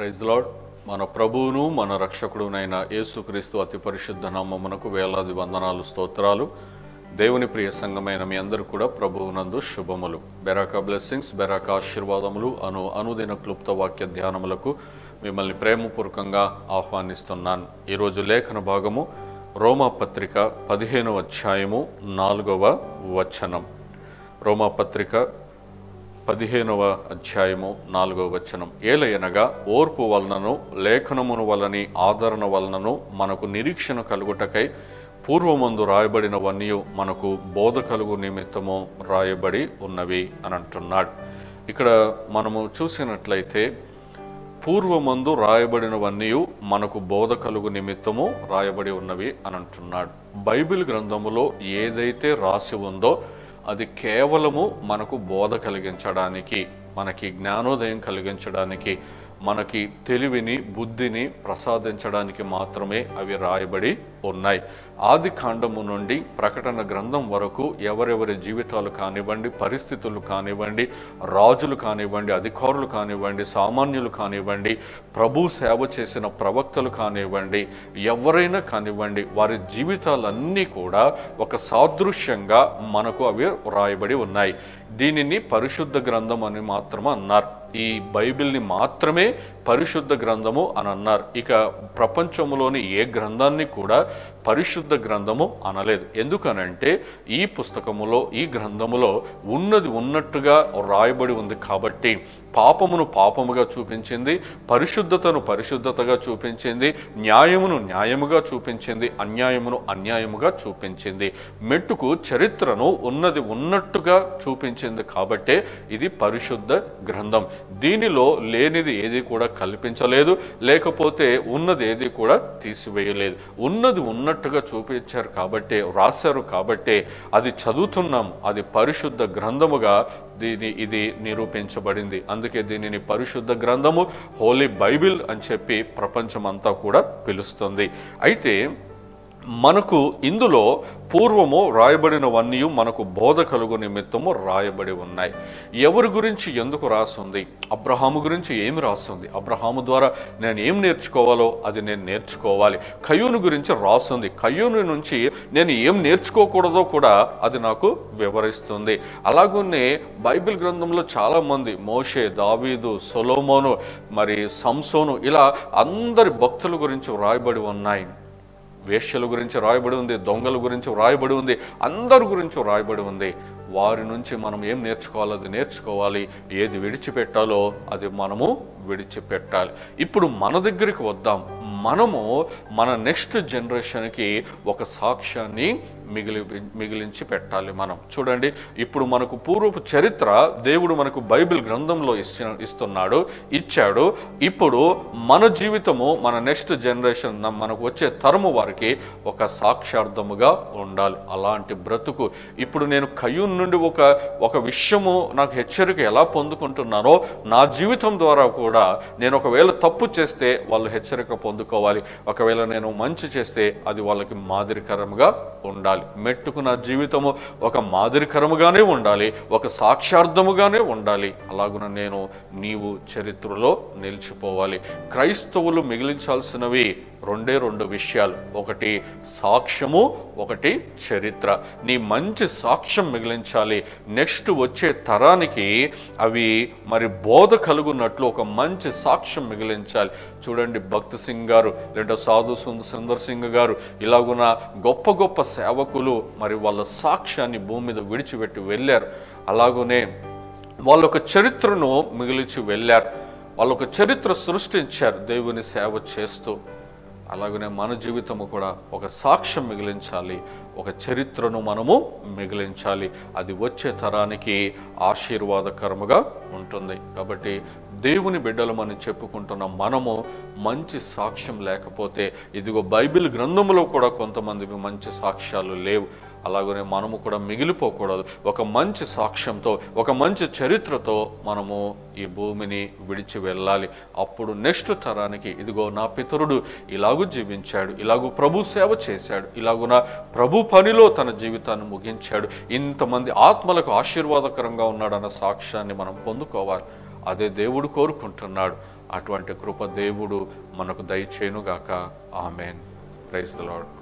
praise lord మన ప్రభువును మన రక్షకుడునైన యేసుక్రీస్తు అతి పరిశుద్ధ నామమునకు వేలాది వందనాలు స్తోత్రాలు దేవుని ప్రియ సంఘమైన మీ అందరూ కూడా ప్రభువునందు శుభములు బెరాక బ్లెస్సింగ్స్ బెరాక ఆశీర్వాదములు అను అనుదిన క్లుప్త వాక్య ధ్యానములకు మిమ్మల్ని ప్రేమపూర్వకంగా ఆహ్వానిస్తున్నాను ఈరోజు లేఖన భాగము రోమా పత్రిక పదిహేనవ అధ్యాయము నాలుగవ వచనం రోమా పత్రిక పదిహేనవ అధ్యాయము నాలుగవ వచనం ఏలయనగా ఓర్పు వలనను లేఖనమును వలని ఆదరణ వలనను మనకు నిరీక్షణ కలుగుటకై పూర్వమందు రాయబడినవన్నీ మనకు బోధ కలుగు నిమిత్తము రాయబడి ఉన్నవి అని అంటున్నాడు ఇక్కడ మనము చూసినట్లయితే పూర్వమందు రాయబడినవన్నీ మనకు బోధ కలుగు నిమిత్తము రాయబడి ఉన్నవి అని అంటున్నాడు బైబిల్ గ్రంథములో ఏదైతే రాసి ఉందో అది కేవలము మనకు బోధ కలిగించడానికి మనకి జ్ఞానోదయం కలిగించడానికి మనకి తెలివిని బుద్ధిని ప్రసాదించడానికి మాత్రమే అవి రాయబడి ఉన్నాయి ఆది కాండము నుండి ప్రకటన గ్రంథం వరకు ఎవరెవరి జీవితాలు కానివ్వండి పరిస్థితులు కానివ్వండి రాజులు కానివ్వండి అధికారులు కానివ్వండి సామాన్యులు కానివ్వండి ప్రభు సేవ చేసిన ప్రవక్తలు కానివ్వండి ఎవరైనా కానివ్వండి వారి జీవితాలన్నీ కూడా ఒక సాదృశ్యంగా మనకు అవి రాయబడి ఉన్నాయి దీనిని పరిశుద్ధ గ్రంథం అని మాత్రం అన్నారు ఈ బైబిల్ని మాత్రమే పరిశుద్ధ గ్రంథము అని అన్నారు ఇక ప్రపంచంలోని ఏ గ్రంథాన్ని కూడా పరిశుద్ధ గ్రంథము అనలేదు ఎందుకనంటే ఈ పుస్తకములో ఈ గ్రంథములో ఉన్నది ఉన్నట్టుగా రాయబడి ఉంది కాబట్టి పాపమును పాపముగా చూపించింది పరిశుద్ధతను పరిశుద్ధతగా చూపించింది న్యాయమును న్యాయముగా చూపించింది అన్యాయమును అన్యాయముగా చూపించింది మెట్టుకు చరిత్రను ఉన్నది ఉన్నట్టుగా చూపించింది కాబట్టే ఇది పరిశుద్ధ గ్రంథం దీనిలో లేనిది ఏది కూడా కల్పించలేదు లేకపోతే ఉన్నది ఏది కూడా తీసివేయలేదు ఉన్నది ఉన్నట్టుగా చూపించారు కాబట్టి రాశారు కాబట్టి అది చదువుతున్నాం అది పరిశుద్ధ గ్రంథముగా దీని ఇది నిరూపించబడింది అందుకే దీనిని పరిశుద్ధ గ్రంథము హోలీ బైబిల్ అని చెప్పి ప్రపంచమంతా కూడా పిలుస్తుంది అయితే మనకు ఇందులో పూర్వము రాయబడినవన్నీ మనకు బోధ కలుగు నిమిత్తము రాయబడి ఉన్నాయి ఎవరి గురించి ఎందుకు రాస్తుంది అబ్రహాము గురించి ఏమి రాస్తుంది అబ్రహాము ద్వారా నేను ఏం నేర్చుకోవాలో అది నేను నేర్చుకోవాలి కయ్యూను గురించి రాస్తుంది కయ్యూను నుంచి నేను ఏం నేర్చుకోకూడదో కూడా అది నాకు వివరిస్తుంది అలాగనే బైబిల్ గ్రంథంలో చాలామంది మోషే దావీదు సొలోమోను మరి సంసోను ఇలా అందరి భక్తుల గురించి రాయబడి ఉన్నాయి వేశ్యల గురించి రాయబడి ఉంది దొంగల గురించి రాయబడి ఉంది అందరి గురించి రాయబడి ఉంది వారి నుంచి మనం ఏం నేర్చుకోవాలి అది నేర్చుకోవాలి ఏది విడిచిపెట్టాలో అది మనము విడిచిపెట్టాలి ఇప్పుడు మన దగ్గరికి వద్దాం మనము మన నెక్స్ట్ జనరేషన్కి ఒక సాక్ష్యాన్ని మిగిలి మిగిలించి పెట్టాలి మనం చూడండి ఇప్పుడు మనకు పూర్వపు చరిత్ర దేవుడు మనకు బైబిల్ గ్రంథంలో ఇచ్చిన ఇస్తున్నాడు ఇచ్చాడు ఇప్పుడు మన జీవితము మన నెక్స్ట్ జనరేషన్ మనకు వచ్చే తరము వారికి ఒక సాక్ష్యార్థముగా ఉండాలి అలాంటి బ్రతుకు ఇప్పుడు నేను కయ్యూన్ నుండి ఒక ఒక విషయము నాకు హెచ్చరిక ఎలా పొందుకుంటున్నానో నా జీవితం ద్వారా కూడా నేను ఒకవేళ తప్పు చేస్తే వాళ్ళు హెచ్చరిక పొందుకోవాలి ఒకవేళ నేను మంచి చేస్తే అది వాళ్ళకి మాదిరికరంగా ఉండాలి మెట్టుకు నా జీవితము ఒక మాదిరికరముగానే ఉండాలి ఒక సాక్ష్యార్థముగానే ఉండాలి అలాగున నేను నీవు చరిత్రలో నిలిచిపోవాలి క్రైస్తవులు మిగిలించాల్సినవి రెండే రెండు విషయాలు ఒకటి సాక్ష్యము ఒకటి చరిత్ర నీ మంచి సాక్ష్యం మిగిలించాలి నెక్స్ట్ వచ్చే తరానికి అవి మరి బోధ కలుగున్నట్లు ఒక మంచి సాక్ష్యం మిగిలించాలి చూడండి భక్త్ సింగ్ గారు లేదా సాధు సుందర్ సుందర్ సింగ్ గారు ఇలాగున గొప్ప గొప్ప సేవకులు మరి వాళ్ళ సాక్ష్యాన్ని భూమి మీద విడిచిపెట్టి వెళ్ళారు అలాగునే వాళ్ళ ఒక చరిత్రను మిగిలిచి వెళ్ళారు వాళ్ళు ఒక చరిత్ర సృష్టించారు దేవుని సేవ చేస్తూ అలాగనే మన జీవితము కూడా ఒక సాక్ష్యం మిగిలించాలి ఒక చరిత్రను మనము మిగిలించాలి అది వచ్చే తరానికి ఆశీర్వాదకరముగా ఉంటుంది కాబట్టి దేవుని బిడ్డలమని చెప్పుకుంటున్న మనము మంచి సాక్ష్యం లేకపోతే ఇదిగో బైబిల్ గ్రంథములో కూడా కొంతమందికి మంచి సాక్ష్యాలు లేవు అలాగనే మనము కూడా మిగిలిపోకూడదు ఒక మంచి సాక్ష్యంతో ఒక మంచి చరిత్రతో మనము ఈ భూమిని విడిచి వెళ్ళాలి అప్పుడు నెక్స్ట్ తరానికి ఇదిగో నా పితరుడు ఇలాగూ జీవించాడు ఇలాగూ ప్రభు సేవ చేశాడు ఇలాగున ప్రభు పనిలో తన జీవితాన్ని ముగించాడు ఇంతమంది ఆత్మలకు ఆశీర్వాదకరంగా ఉన్నాడన్న సాక్ష్యాన్ని మనం పొందుకోవాలి అదే దేవుడు కోరుకుంటున్నాడు అటువంటి కృప దేవుడు మనకు దయచేనుగాక ఆమెన్ ప్రైజ్ ద లాడ్